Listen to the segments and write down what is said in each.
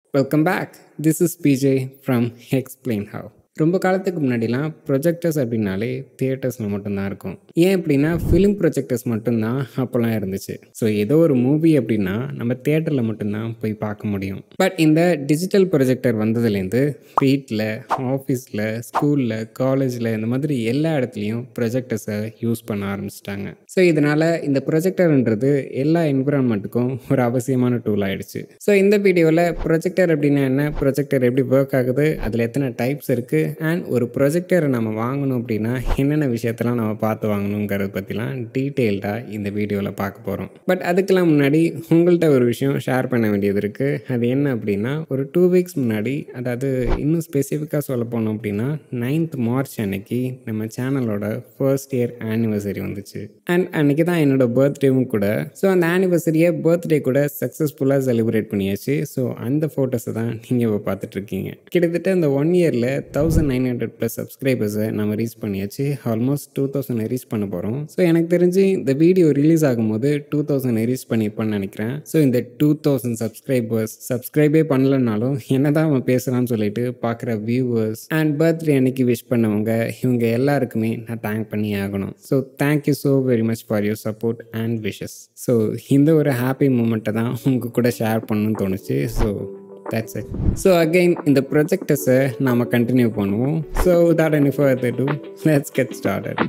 welcome back this is PJ from explain how ரொம்ப காலத்துக்கு முன்னாடிலாம் ப்ரொஜெக்டர்ஸ் அப்படின்னாலே தியேட்டர்ஸில் மட்டும்தான் இருக்கும் ஏன் அப்படின்னா ஃபிலிம் ப்ரொஜெக்டர்ஸ் மட்டும்தான் அப்போல்லாம் இருந்துச்சு ஸோ ஏதோ ஒரு மூவி அப்படின்னா நம்ம தியேட்டரில் மட்டும்தான் போய் பார்க்க முடியும் பட் இந்த டிஜிட்டல் ப்ரொஜெக்டர் வந்ததுலேருந்து வீட்டில் ஆஃபீஸில் ஸ்கூலில் காலேஜில் இந்த மாதிரி எல்லா இடத்துலையும் ப்ரொஜெக்டர்ஸை யூஸ் பண்ண ஆரம்பிச்சிட்டாங்க ஸோ இதனால் இந்த ப்ரொஜெக்டர்ன்றது எல்லா என்விரான்மெண்ட்டுக்கும் ஒரு அவசியமான டூல் ஆயிடுச்சு ஸோ இந்த வீடியோவில் ப்ரொஜெக்டர் அப்படின்னா என்ன ப்ரொஜெக்டர் எப்படி ஒர்க் ஆகுது அதில் எத்தனை டைப்ஸ் இருக்குது அண்ட் ஒரு ப்ரொஜெக்டரை நம்ம வாங்கணும் அப்படின்னா என்னென்ன விஷயத்தெல்லாம் நம்ம பார்த்து வாங்கணுங்கிறத பற்றிலாம் டீட்டெயில்டாக இந்த வீடியோவில் பார்க்க போகிறோம் பட் அதுக்கெல்லாம் முன்னாடி உங்கள்கிட்ட ஒரு விஷயம் ஷேர் பண்ண வேண்டியது இருக்குது அது என்ன அப்படின்னா ஒரு டூ வீக்ஸ் முன்னாடி அதாவது இன்னும் ஸ்பெசிஃபிக்காக சொல்ல போனோம் அப்படின்னா நைன்த் மார்ச் அன்னைக்கு நம்ம சேனலோட ஃபர்ஸ்ட் இயர் ஆனிவர்சரி வந்துச்சு அண்ட் அன்னைக்கு தான் என்னோட பர்த்டேவும் கூட ஸோ அந்த ஆனிவர்சரியை பர்த்டே கூட சக்ஸஸ்ஃபுல்லாக செலிப்ரேட் பண்ணியாச்சு ஸோ அந்த ஃபோட்டோஸை தான் நீங்கள் இப்போ பார்த்துட்ருக்கீங்க கிட்டத்தட்ட இந்த ஒன் இயரில் தௌசண்ட் நைன் ஹண்ட்ரட் ப்ளஸ் சப்ஸ்கிரைபர்ஸை நம்ம ரீச் பண்ணியாச்சு ஆல்மோஸ்ட் டூ தௌசண்ட் ரீச் பண்ண போகிறோம் ஸோ எனக்கு தெரிஞ்சு இந்த வீடியோ ரிலீஸ் ஆகும்போது டூ தௌசண்ட் ரீச் பண்ணியிருப்பேன்னு நினைக்கிறேன் ஸோ இந்த டூ தௌசண்ட் சப்ஸ்கிரைபர்ஸ் சப்ஸ்கிரைபே பண்ணலனாலும் என்ன தான் அவன் பேசுகிறான்னு சொல்லிட்டு பார்க்குற வியூவர்ஸ் அண்ட் பர்த்டே அன்னைக்கு விஷ் பண்ணவங்க இவங்க எல்லாருக்குமே நான் தேங்க் பண்ணி ஆகணும் so thank you so very much for your support and wishes so இந்த ஒரு ஹாப்பி மூமெண்ட்டை தான் உங்கள் கூட ஷேர் பண்ணணும்னு தோணுச்சு so that's it so again இந்த ப்ரொஜெக்டர்ஸை நாம் கண்டினியூ பண்ணுவோம் so without any further ado let's get started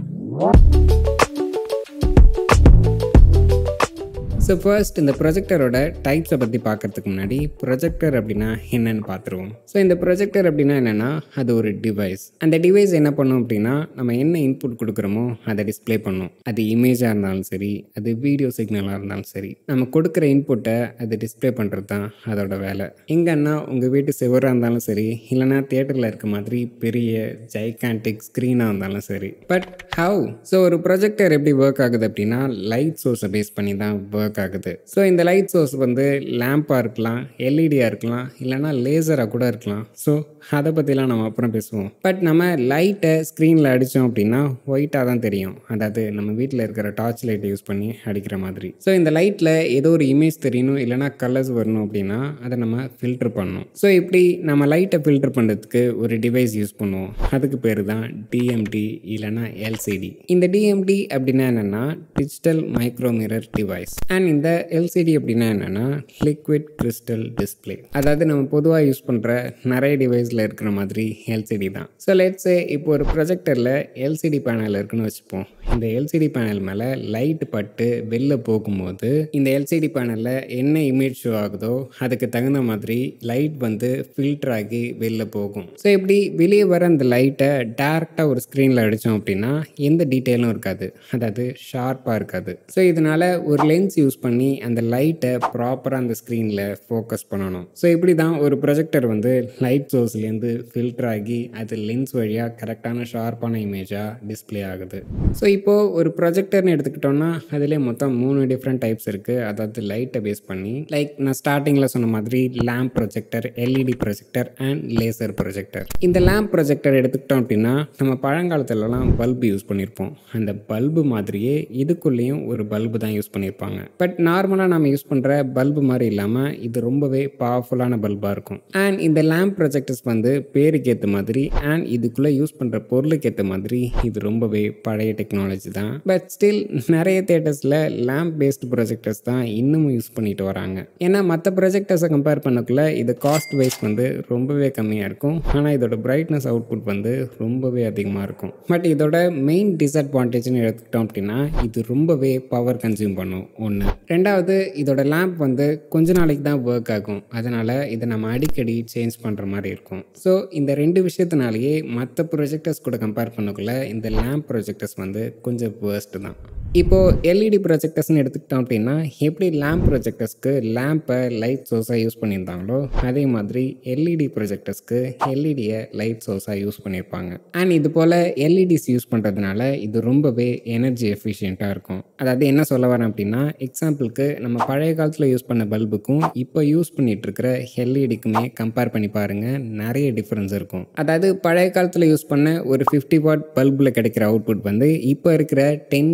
so first இந்த ப்ரொஜெக்டரோட டைப்ஸை பற்றி பார்க்கறதுக்கு முன்னாடி ப்ரொஜெக்டர் அப்படின்னா என்னென்னு பார்த்துருவோம் ஸோ இந்த ப்ரொஜெக்டர் அப்படின்னா என்னென்னா அது ஒரு டிவைஸ் அந்த டிவைஸ் என்ன பண்ணும் அப்படின்னா நம்ம என்ன இன்புட் கொடுக்குறோமோ அதை டிஸ்ப்ளே பண்ணும் அது இமேஜாக இருந்தாலும் சரி அது வீடியோ சிக்னலாக இருந்தாலும் சரி நம்ம கொடுக்குற இன்புட்டை அது டிஸ்ப்ளே பண்ணுறது தான் அதோட வேலை எங்கன்னா உங்கள் வீட்டு செவராக இருந்தாலும் சரி இல்லைனா தியேட்டரில் இருக்க மாதிரி பெரிய ஜைகான்டிக் ஸ்க்ரீனாக இருந்தாலும் சரி பட் ஹவு ஸோ ஒரு ப்ரொஜெக்டர் எப்படி ஒர்க் ஆகுது அப்படின்னா லைட் சோர்ஸை பேஸ் பண்ணி தான் ஒர்க் ஆகுது ஸோ இந்த லைட் சோர்ஸ் வந்து லேம்பாக இருக்கலாம் எல்இடியாக இருக்கலாம் இல்லைனா லேசராக கூட இருக்கலாம் ஸோ அதை பற்றிலாம் நம்ம அப்புறம் பேசுவோம் பட் நம்ம லைட்டை ஸ்க்ரீனில் அடித்தோம் அப்படின்னா ஒயிட்டாக தான் தெரியும் அதாவது நம்ம வீட்டில் இருக்கிற டார்ச் லைட்டை யூஸ் பண்ணி அடிக்கிற மாதிரி ஸோ இந்த லைட்டில் ஏதோ ஒரு இமேஜ் தெரியணும் இல்லைனா கலர்ஸ் வரணும் அப்படின்னா அதை நம்ம ஃபில்டர் பண்ணணும் ஸோ இப்படி நம்ம லைட்டை ஃபில்டர் பண்ணுறதுக்கு ஒரு டிவைஸ் யூஸ் பண்ணுவோம் அதுக்கு பேர் தான் டிஎம்டி இல்லைனா எல்சிடி இந்த டிஎம்டி அப்படின்னா என்னென்னா digital micro mirror device and இந்த எல்சிடி அப்படின்னா என்னென்னா லிக்விட் கிறிஸ்டல் டிஸ்பிளே அதாவது நம்ம பொதுவாக யூஸ் பண்ணுற நிறைய டிவைஸில் இருக்கிற மாதிரி எல்சிடி தான் ஸோ லெட்ஸே இப்போ ஒரு ப்ரொஜெக்டரில் எல்சிடி பேனல் இருக்குன்னு வச்சுப்போம் இந்த எல்சிடி பேனல் மேலே லைட் பட்டு வெளில போகும்போது இந்த எல்சிடி பேனலில் என்ன இமேஜ் ஷோ ஆகுதோ அதுக்கு தகுந்த மாதிரி லைட் வந்து ஃபில்டர் ஆகி வெளில போகும் ஸோ இப்படி வெளியே வர அந்த லைட்டை டேரெக்டாக ஒரு ஸ்க்ரீனில் அடித்தோம் அப்படின்னா எந்த டீட்டெயிலும் இருக்காது அதாவது ஷார்ப்பாக இருக்காது ஸோ இதனால் ஒரு லென்ஸ் யூஸ் பண்ணி அந்த லைட்டை ப்ராப்பராக அந்த ஸ்க்ரீனில் ஃபோக்கஸ் பண்ணணும் ஸோ இப்படி தான் ஒரு ப்ரொஜெக்டர் வந்து லைட் சோர்ஸ்லேருந்து ஃபில்டர் ஆகி அது லென்ஸ் வழியாக கரெக்டான ஷார்ப்பான இமேஜாக டிஸ்பிளே ஆகுது ஸோ இப்போது ஒரு ப்ரொஜெக்டர்னு எடுத்துக்கிட்டோம்னா அதிலே மொத்தம் மூணு டிஃப்ரெண்ட் டைப்ஸ் இருக்குது அதாவது லைட்டை பேஸ் பண்ணி லைக் நான் ஸ்டார்டிங்கில் சொன்ன மாதிரி lamp projector LED projector and laser projector இந்த லேம்ப் ப்ரொஜெக்டர் எடுத்துக்கிட்டோம் அப்படின்னா நம்ம பழங்காலத்துலலாம் பல்பு யூஸ் பண்ணியிருப்போம் அந்த பல்பு மாதிரியே இதுக்குள்ளேயும் ஒரு பல்பு தான் யூஸ் பண்ணியிருப்பாங்க பட் நார்மலாக நம்ம யூஸ் பண்ணுற பல்பு மாதிரி இல்லாமல் இது ரொம்பவே பவர்ஃபுல்லான பல்பாக இருக்கும் அண்ட் இந்த லேம்ப் ப்ரொஜெக்டர்ஸ் வந்து பேருக்கு ஏற்ற மாதிரி அண்ட் இதுக்குள்ளே யூஸ் பண்ணுற பொருளுக்கு ஏற்ற மாதிரி இது ரொம்பவே பழைய டெக்னாலஜி தான் பட் ஸ்டில் நிறைய தேட்டர்ஸில் லேம்ப் பேஸ்டு ப்ரொஜெக்டர்ஸ் தான் இன்னமும் யூஸ் பண்ணிட்டு வராங்க ஏன்னா மற்ற ப்ரொஜெக்டர்ஸை கம்பேர் பண்ணக்குள்ள இது காஸ்ட் வைஸ் வந்து ரொம்பவே கம்மியாக இருக்கும் ஆனால் இதோட பிரைட்னஸ் அவுட்புட் வந்து ரொம்பவே அதிகமாக இருக்கும் பட் இதோட மெயின் டிஸ்அட்வான்டேஜ்னு எடுத்துக்கிட்டோம் அப்படின்னா இது ரொம்பவே பவர் கன்சியூம் பண்ணும் ஒன்று ரெண்டாவது இதோட லேம்ப் வந்து கொஞ்ச நாளைக்கு தான் ஒர்க் ஆகும் அதனால் இதை நம்ம அடிக்கடி சேஞ்ச் பண்ணுற மாதிரி இருக்கும் ஸோ இந்த ரெண்டு விஷயத்தினாலேயே மற்ற ப்ரொஜெக்டர்ஸ் கூட கம்பேர் பண்ணக்குள்ள இந்த லேம்ப் ப்ரொஜெக்டர்ஸ் வந்து கொஞ்சம் வேர்ஸ்ட்டு தான் இப்போது எல்இடி ப்ரொஜெக்டர்ஸ்னு எடுத்துக்கிட்டோம் அப்படின்னா எப்படி லேம்ப் ப்ரொஜெக்டர்ஸ்க்கு லேம்பை லைட் சோர்ஸாக யூஸ் பண்ணியிருந்தாங்களோ அதே மாதிரி எல்இடி ப்ரொஜெக்டர்ஸ்க்கு எல்இடியை லைட் சோர்ஸாக யூஸ் பண்ணியிருப்பாங்க அண்ட் இது போல் எல்இடிஸ் யூஸ் பண்ணுறதுனால இது ரொம்பவே எனர்ஜி எஃபிஷியண்ட்டாக இருக்கும் அதாவது என்ன சொல்ல வரேன் அப்படின்னா எக்ஸாம்பிளுக்கு நம்ம பழைய காலத்தில் யூஸ் பண்ண பல்புக்கும் இப்போ யூஸ் பண்ணிட்டு இருக்கிற எல்இடிக்குமே கம்பேர் பண்ணி பாருங்கள் நிறைய டிஃப்ரென்ஸ் இருக்கும் அதாவது பழைய காலத்தில் யூஸ் பண்ண ஒரு ஃபிஃப்டி வாட் பல்பில் கிடைக்கிற அவுட்புட் வந்து இப்போ இருக்கிற டென் வாட்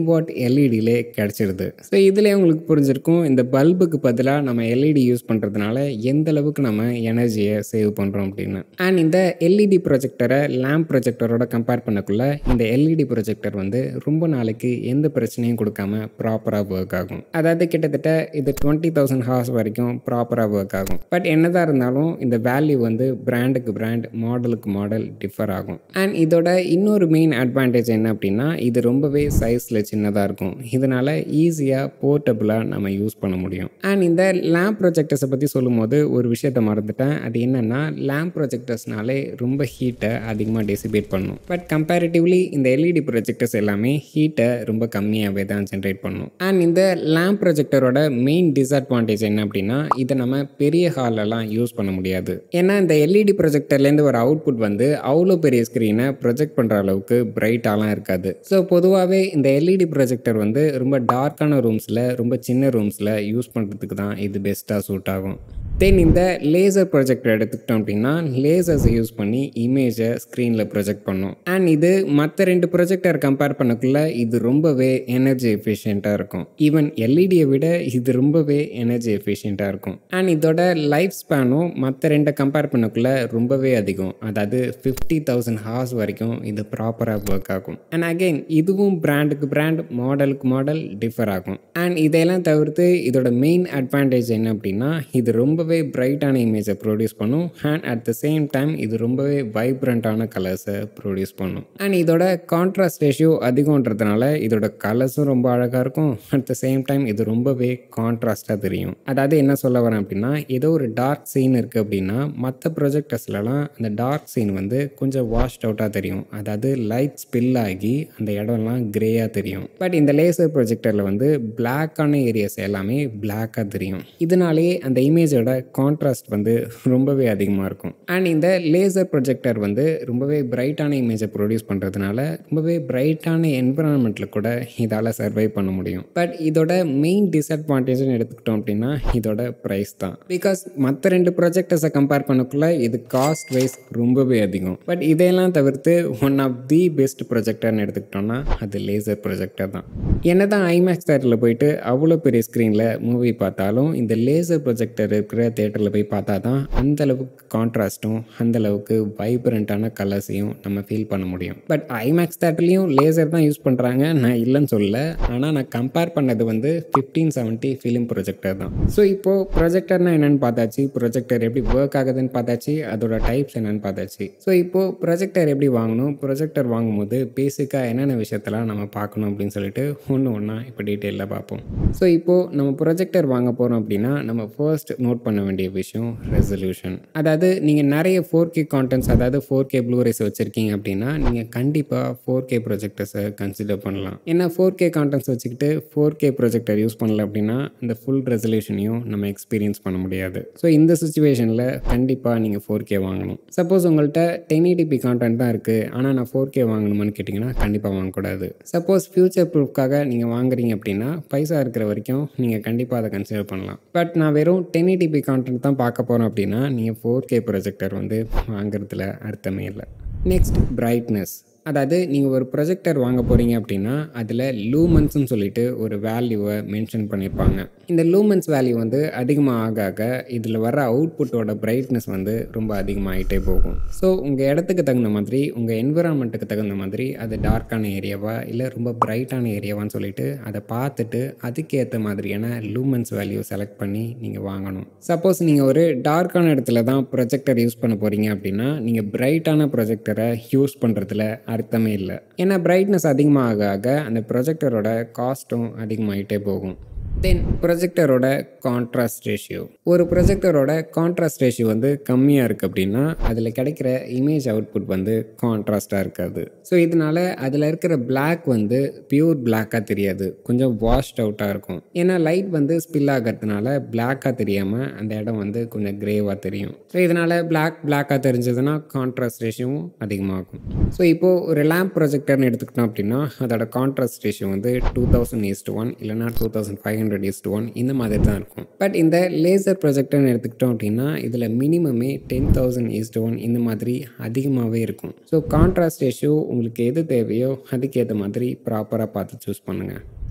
எல்இடியிலே கிடச்சிருது ஸோ இதிலே உங்களுக்கு புரிஞ்சிருக்கும் இந்த பல்புக்கு பதிலாக நம்ம எல்இடி யூஸ் பண்ணுறதுனால எந்த அளவுக்கு நம்ம எனர்ஜியை சேவ் பண்ணுறோம் அப்படின்னு அண்ட் இந்த எல்இடி ப்ரொஜெக்டரை லேம்ப் ப்ரொஜெக்டரோட கம்பேர் பண்ணக்குள்ள இந்த எல்இடி ப்ரொஜெக்டர் வந்து ரொம்ப நாளைக்கு எந்த பிரச்சனையும் கொடுக்காம ப்ராப்பராக ஒர்க் ஆகும் அதாவது கிட்டத்தட்ட இது டுவெண்ட்டி தௌசண்ட் ஹார்ஸ் வரைக்கும் ப்ராப்பராக ஒர்க் ஆகும் பட் என்னதான் இருந்தாலும் இந்த வேல்யூ வந்து பிராண்டுக்கு பிராண்ட் மாடலுக்கு மாடல் டிஃபர் ஆகும் அண்ட் இதோட இன்னொரு மெயின் அட்வான்டேஜ் என்ன அப்படின்னா இது ரொம்பவே சைஸில் சின்னதாக இருக்கும் இதனால் ஈஸியாக போர்ட்டபுளாக நம்ம யூஸ் பண்ண முடியும் அண்ட் இந்த லேம்ப் ப்ரொஜெக்டர்ஸை பற்றி சொல்லும்போது ஒரு விஷயத்தை மறந்துட்டேன் அது என்னென்னா லேம்ப் ப்ரொஜெக்டர்ஸ்னாலே ரொம்ப ஹீட்டை அதிகமாக டெசிபேட் பண்ணும் பட் கம்பேரிட்டிவ்லி இந்த எல்இடி ப்ரொஜெக்டர்ஸ் எல்லாமே ஹீட்டை ரொம்ப கம்மியாகவே தான் ஜென்ரேட் பண்ணும் அண்ட் இந்த லேம்ப் ப்ரொஜெக்டரோட மெயின் டிஸ்அட்வான்டேஜ் என்ன அப்படின்னா இதை நம்ம பெரிய ஹாலெல்லாம் யூஸ் பண்ண முடியாது ஏன்னா இந்த எல்இடி ப்ரொஜெக்டர்லேருந்து ஒரு அவுட்புட் வந்து அவ்வளோ பெரிய ஸ்க்ரீனை ப்ரொஜெக்ட் பண்ணுற அளவுக்கு பிரைட்டாலாம் இருக்காது ஸோ பொதுவாகவே இந்த எல்இடி ப்ரொஜெக்டர் வந்து ரொம்ப டார்க்கான ரூம்ஸில் ரொம்ப சின்ன ரூம்ஸில் யூஸ் பண்ணுறதுக்கு தான் இது பெஸ்ட்டாக சூட் ஆகும் தென் இந்த லேசர் ப்ரொஜெக்டர் எடுத்துக்கிட்டோம் அப்படின்னா லேசர்ஸை யூஸ் பண்ணி இமேஜை ஸ்க்ரீனில் ப்ரொஜெக்ட் பண்ணும் அண்ட் இது மற்ற ரெண்டு ப்ரொஜெக்டர் கம்பேர் பண்ணக்குள்ள இது ரொம்பவே எனர்ஜி எஃபிஷியண்ட்டாக இருக்கும் ஈவன் எல்இடியை விட இது ரொம்பவே எனர்ஜி எஃபிஷியண்ட்டாக இருக்கும் அண்ட் இதோட லைஃப் ஸ்பேனும் மற்ற ரெண்டை கம்பேர் பண்ணக்குள்ள ரொம்பவே அதிகம் அதாவது ஃபிஃப்டி தௌசண்ட் ஹார்ஸ் வரைக்கும் இது ப்ராப்பராக ஒர்க் ஆகும் அண்ட் அகெயின் இதுவும் பிராண்டுக்கு பிராண்ட் மாடலுக்கு மாடல் டிஃபர் ஆகும் அண்ட் இதையெல்லாம் தவிர்த்து இதோட மெயின் அட்வான்டேஜ் என்ன அப்படின்னா இது ரொம்பவே பிரைட்டான இமேஜை ப்ரொடியூஸ் பண்ணும் and at the same time இது ரொம்பவே வைப்ரண்ட்டான கலர்ஸை ப்ரொடியூஸ் பண்ணும் அண்ட் இதோட கான்ட்ராஸ்ட் ரேஷியோ அதிகன்றதுனால இதோட கலர்ஸும் ரொம்ப அழகாக இருக்கும் அட் த சேம் டைம் இது ரொம்பவே கான்ட்ராஸ்ட்டாக தெரியும் அதாவது என்ன சொல்ல வரேன் அப்படின்னா ஏதோ ஒரு டார்க் சீன் இருக்குது அப்படின்னா மற்ற ப்ரொஜெக்டர்ஸ்லலாம் அந்த டார்க் சீன் வந்து கொஞ்சம் வாஷ்ட் அவுட்டாக தெரியும் அதாவது லைட் ஸ்பில் ஆகி அந்த இடம்லாம் கிரேயாக தெரியும் பட் இந்த லேசர் ப்ரொஜெக்டரில் வந்து பிளாக்கான ஏரியாஸ் எல்லாமே பிளாக்காக தெரியும் இதனாலேயே அந்த இமேஜோட கான்ட்ராஸ்ட் வந்து ரொம்பவே அதிகமாக இருக்கும் அண்ட் இந்த லேசர் ப்ரொஜெக்டர் வந்து ரொம்பவே பிரைட்டான இமேஜை ப்ரொடியூஸ் பண்ணுறதுனால ரொம்பவே பிரைட்டான என்விரான்மெண்ட்டில் கூட இதால் சர்வை பண்ண முடியும் பட் இதோட மெயின் டிஸ்அட்வான்டேஜ்னு எடுத்துக்கிட்டோம் அப்படின்னா இதோட ப்ரைஸ் தான் பிகாஸ் மற்ற ரெண்டு ப்ரொஜெக்டர்ஸை கம்பேர் பண்ணக்குள்ள இது காஸ்ட் வைஸ் ரொம்பவே அதிகம் பட் இதையெல்லாம் தவிர்த்து ஒன் ஆஃப் தி பெஸ்ட் ப்ரொஜெக்டர்னு எடுத்துக்கிட்டோம்னா அது லேசர் ப்ரொஜெக்டர் தான் என்ன தான் ஐமேக்ஸ் தேட்டரில் போயிட்டு அவ்வளோ பெரிய ஸ்க்ரீனில் மூவி பார்த்தாலும் இந்த லேசர் ப்ரொஜெக்டர் இருக்கிற தேட்டரில் போய் பார்த்தா தான் அந்த அளவுக்கு கான்ட்ராஸ்ட்டும் அந்த அளவுக்கு வைப்ரண்ட்டான கலர்ஸையும் நம்ம ஃபீல் பண்ண முடியும் பட் ஐமேக்ஸ் தேட்டர்லேயும் லேசர் தான் யூஸ் பண்ணுறாங்க நான் இல்லைன்னு சொல்லல ஆனால் நான் கம்பேர் பண்ணது வந்து ஃபிஃப்டீன் செவன்ட்டி ஃபிலிம் ப்ரொஜெக்டர் தான் ஸோ இப்போது ப்ரொஜெக்டர்னா என்னென்னு பார்த்தாச்சு ப்ரொஜெக்டர் எப்படி ஒர்க் ஆகுதுன்னு பார்த்தாச்சு அதோட டைப்ஸ் என்னென்னு பார்த்தாச்சு ஸோ இப்போது ப்ரொஜெக்டர் எப்படி வாங்கணும் ப்ரொஜெக்டர் வாங்கும்போது பேசிக்காக என்னென்ன விஷயத்தெல்லாம் நம்ம பார்க்கணும் அப்படின்னு சொல்லிட்டு ஒன்று ஒன்றா இப்போ டீட்டெயிலில் பார்ப்போம் ஸோ இப்போது நம்ம ப்ரொஜெக்டர் வாங்க போகிறோம் அப்படின்னா நம்ம ஃபர்ஸ்ட் நோட் பண்ண வேண்டிய விஷயம் ரெசல்யூஷன் அதாவது நீங்கள் நிறைய ஃபோர் கே கான்டென்ட்ஸ் அதாவது ஃபோர் கே ப்ளூரேஸ் வச்சுருக்கீங்க அப்படின்னா நீங்கள் கண்டிப்பாக ஃபோர் கே ப்ரொஜெக்டர்ஸை கன்சிடர் பண்ணலாம் ஏன்னா ஃபோர் கே கான்டென்ட்ஸ் வச்சுக்கிட்டு ஃபோர் கே ப்ரொஜெக்டர் யூஸ் பண்ணல அப்படின்னா இந்த ஃபுல் ரெசல்யூஷனையும் நம்ம எக்ஸ்பீரியன்ஸ் பண்ண முடியாது ஸோ இந்த சுச்சுவேஷனில் கண்டிப்பாக நீங்கள் ஃபோர் கே வாங்கணும் சப்போஸ் உங்கள்கிட்ட டென் ஏடிபி கான்டென்ட் தான் இருக்குது ஆனால் நான் ஃபோர் கே வாங்கணுமான்னு கேட்டிங்கன்னா கண்டிப்பாக வாங்கக்கூடாது சப்போஸ் ஃப்யூச்சர் ப்ரூஃப்காக நீங்கள் வாங்குறீங்க அப்படின்னா பைசா இருக்கிற வரைக்கும் நீங்கள் கண்டிப்பாக அதை கன்சிடர் பண்ணலாம் பட் நான் வெறும் டென் ஏடிபி கான்டென்ட் தான் பார்க்க போகிறோம் அப்படின்னா நீங்கள் ஃபோர் கே ப்ரொஜெக்டர் வந்து வாங்குறதுல அர்த்தமே இல்லை நெக்ஸ்ட் பிரைட்னஸ் அதாவது நீங்கள் ஒரு ப்ரொஜெக்டர் வாங்க போகிறீங்க அப்படின்னா அதில் லூமன்ஸ்னு சொல்லிட்டு ஒரு வேல்யூவை மென்ஷன் பண்ணியிருப்பாங்க இந்த லூமன்ஸ் வேல்யூ வந்து அதிகமாக ஆக ஆக இதில் வர அவுட்புட்டோட பிரைட்னஸ் வந்து ரொம்ப அதிகமாகிட்டே போகும் ஸோ உங்கள் இடத்துக்கு தகுந்த மாதிரி உங்கள் என்விரான்மெண்ட்டுக்கு தகுந்த மாதிரி அது டார்க்கான ஏரியாவா இல்லை ரொம்ப பிரைட்டான ஏரியாவான்னு சொல்லிட்டு அதை பார்த்துட்டு அதுக்கேற்ற மாதிரியான லூமன்ஸ் வேல்யூ செலக்ட் பண்ணி நீங்கள் வாங்கணும் சப்போஸ் நீங்கள் ஒரு டார்க்கான இடத்துல தான் ப்ரொஜெக்டர் யூஸ் பண்ண போகிறீங்க அப்படின்னா நீங்கள் பிரைட்டான ப்ரொஜெக்டரை யூஸ் பண்ணுறதுல அர்த்தமே இல்லை ஏன்னா பிரைட்னஸ் அதிகமாக ஆக அந்த ப்ரொஜெக்டரோட காஸ்ட்டும் அதிகமாகிட்டே போகும் தென் ப்ரொஜெக்டரோட கான்ட்ராஸ்ட் ரேஷியோ ஒரு ப்ரொஜெக்டரோட கான்ட்ராஸ்ட் ரேஷியோ வந்து கம்மியாக இருக்குது அப்படின்னா அதில் கிடைக்கிற இமேஜ் அவுட்புட் வந்து கான்ட்ராஸ்டாக இருக்காது ஸோ இதனால் அதில் இருக்கிற பிளாக் வந்து பியூர் பிளாக்காக தெரியாது கொஞ்சம் வாஷ்ட் அவுட்டாக இருக்கும் ஏன்னா லைட் வந்து ஸ்பில் ஆகிறதுனால பிளாக்காக தெரியாமல் அந்த இடம் வந்து கொஞ்சம் கிரேவாக தெரியும் ஸோ இதனால் பிளாக் பிளாக்காக தெரிஞ்சதுன்னா கான்ட்ராஸ்ட் ரேஷியோவும் அதிகமாகும் ஸோ இப்போது ஒரு லேம்ப் ப்ரொஜெக்டர்னு எடுத்துக்கிட்டோம் அப்படின்னா அதோட கான்ட்ராஸ்ட் ரேஷியோ வந்து டூ தௌசண்ட் ஈஸ்ட் ஒன் இல்லைனா two thousand five hundred is to one இந்த மாதிரி தான் இருக்கும் பட் இந்த லேசர் ப்ரொஜெக்டர்னு எடுத்துக்கிட்டோம் அப்படின்னா இதில் மினிமமே டென் தௌசண்ட் ஈஸ்ட் ஒன் இந்த மாதிரி அதிகமாகவே இருக்கும் ஸோ கான்ட்ராஸ்ட் ரேஷியோ உங்களுக்கு எது தேவையோ அதுக்கேற்ற மாதிரி ப்ராப்பராக பார்த்து சூஸ் பண்ணுங்கள்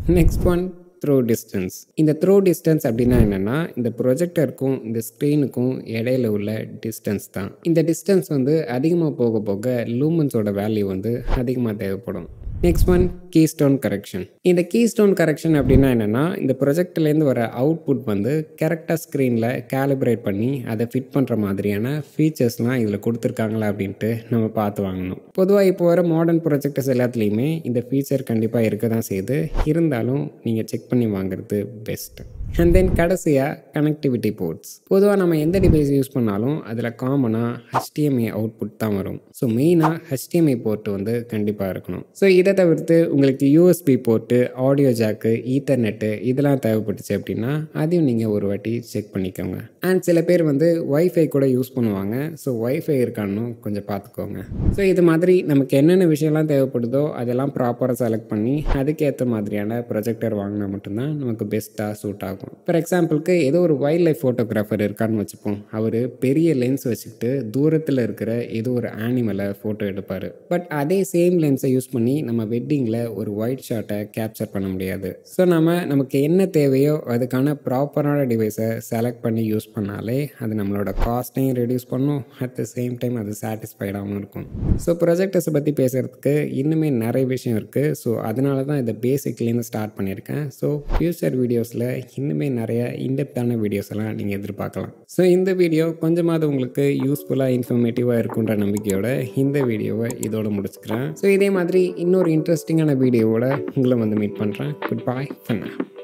நெக்ஸ்ட் ஒன் த்ரோ டிஸ்டன்ஸ் இந்த த்ரோ டிஸ்டன்ஸ் அப்படின்னா என்னென்னா இந்த ப்ரொஜெக்டருக்கும் இந்த ஸ்க்ரீனுக்கும் இடையில உள்ள டிஸ்டன்ஸ் தான் இந்த டிஸ்டன்ஸ் வந்து அதிகமாக போக போக லூமன்ஸோட வேல்யூ வந்து அதிகமாக தேவைப்படும் நெக்ஸ்ட் ஒன் கீஸ்டோன் கரெக்ஷன் இந்த கீஸ்டோன் கரெக்ஷன் அப்படின்னா என்னென்னா இந்த ப்ரொஜெக்ட்லேருந்து வர அவுட்புட் வந்து கரெக்டாக ஸ்க்ரீனில் கேலிப்ரேட் பண்ணி அதை ஃபிட் பண்ணுற மாதிரியான ஃபீச்சர்ஸ்லாம் இதில் கொடுத்துருக்காங்களா அப்படின்ட்டு நம்ம பார்த்து வாங்கணும் பொதுவாக இப்போ வர மாடர்ன் ப்ரொஜெக்டர்ஸ் எல்லாத்துலேயுமே இந்த ஃபீச்சர் கண்டிப்பாக இருக்க தான் செய்யுது இருந்தாலும் நீங்கள் செக் பண்ணி வாங்குறது பெஸ்ட் அண்ட் தென் கடைசியாக கனெக்டிவிட்டி போர்ட்ஸ் பொதுவாக நம்ம எந்த டிவைஸ் யூஸ் பண்ணாலும் அதில் காமனாக ஹெச்டிஎம்ஐ அவுட்புட் தான் வரும் ஸோ மெயினாக ஹெச்டிஎம்ஐ போர்ட் வந்து கண்டிப்பாக இருக்கணும் ஸோ இதை தவிர்த்து உங்களுக்கு USB port audio jack ethernet இதெல்லாம் தேவைப்பட்டுச்சு அப்படின்னா அதையும் நீங்கள் ஒரு வாட்டி செக் பண்ணிக்கோங்க அண்ட் சில பேர் வந்து ஒய்ஃபை கூட யூஸ் பண்ணுவாங்க ஸோ ஒய்ஃபை இருக்கான்னு கொஞ்சம் பார்த்துக்கோங்க ஸோ இது மாதிரி நமக்கு என்னென்ன விஷயம்லாம் தேவைப்படுதோ அதெல்லாம் ப்ராப்பராக செலக்ட் பண்ணி அதுக்கேற்ற மாதிரியான ப்ரொஜெக்டர் வாங்கினா மட்டும்தான் நமக்கு பெஸ்ட்டாக சூட் ஆகும் ஃபார் எக்ஸாம்பிளுக்கு ஏதோ ஒரு வைல்ட் லைஃப் ஃபோட்டோகிராஃபர் இருக்கான்னு வச்சுப்போம் அவர் பெரிய லென்ஸ் வச்சுக்கிட்டு தூரத்தில் இருக்கிற ஏதோ ஒரு ஆனிமலை ஃபோட்டோ எடுப்பார் பட் அதே சேம் லென்ஸை யூஸ் பண்ணி நம்ம வெட்டிங்கில் ஒரு ஒயிட் ஷாட்டை கேப்சர் பண்ண முடியாது ஸோ நம்ம நமக்கு என்ன தேவையோ அதுக்கான ப்ராப்பரான டிவைஸை செலக்ட் பண்ணி யூஸ் பண்ணாலே அது நம்மளோட காஸ்ட்டையும் ரெடியூஸ் பண்ணும் அட் த சேம் டைம் அது சாட்டிஸ்ஃபைடாகவும் இருக்கும் ஸோ ப்ரொஜெக்டர்ஸை பற்றி பேசுகிறதுக்கு இன்னுமே நிறைய விஷயம் இருக்குது ஸோ அதனால தான் இதை பேசிக்லேருந்து ஸ்டார்ட் பண்ணியிருக்கேன் ஸோ ஃப்யூச்சர் வீடியோஸில் இன்னுமே நிறைய இன்டெப்த்தான வீடியோஸ் எல்லாம் நீங்கள் எதிர்பார்க்கலாம் ஸோ இந்த வீடியோ கொஞ்சமாவது உங்களுக்கு யூஸ்ஃபுல்லாக இன்ஃபர்மேட்டிவாக இருக்குன்ற நம்பிக்கையோட இந்த வீடியோவை இதோட முடிச்சுக்கிறேன் ஸோ இதே மாதிரி இன்னொரு இன்ட்ரெஸ்டிங்கான வீடியோவோட உங்களை வந்து மீட் பண்ணுறேன் குட் பாய் பண்ணேன்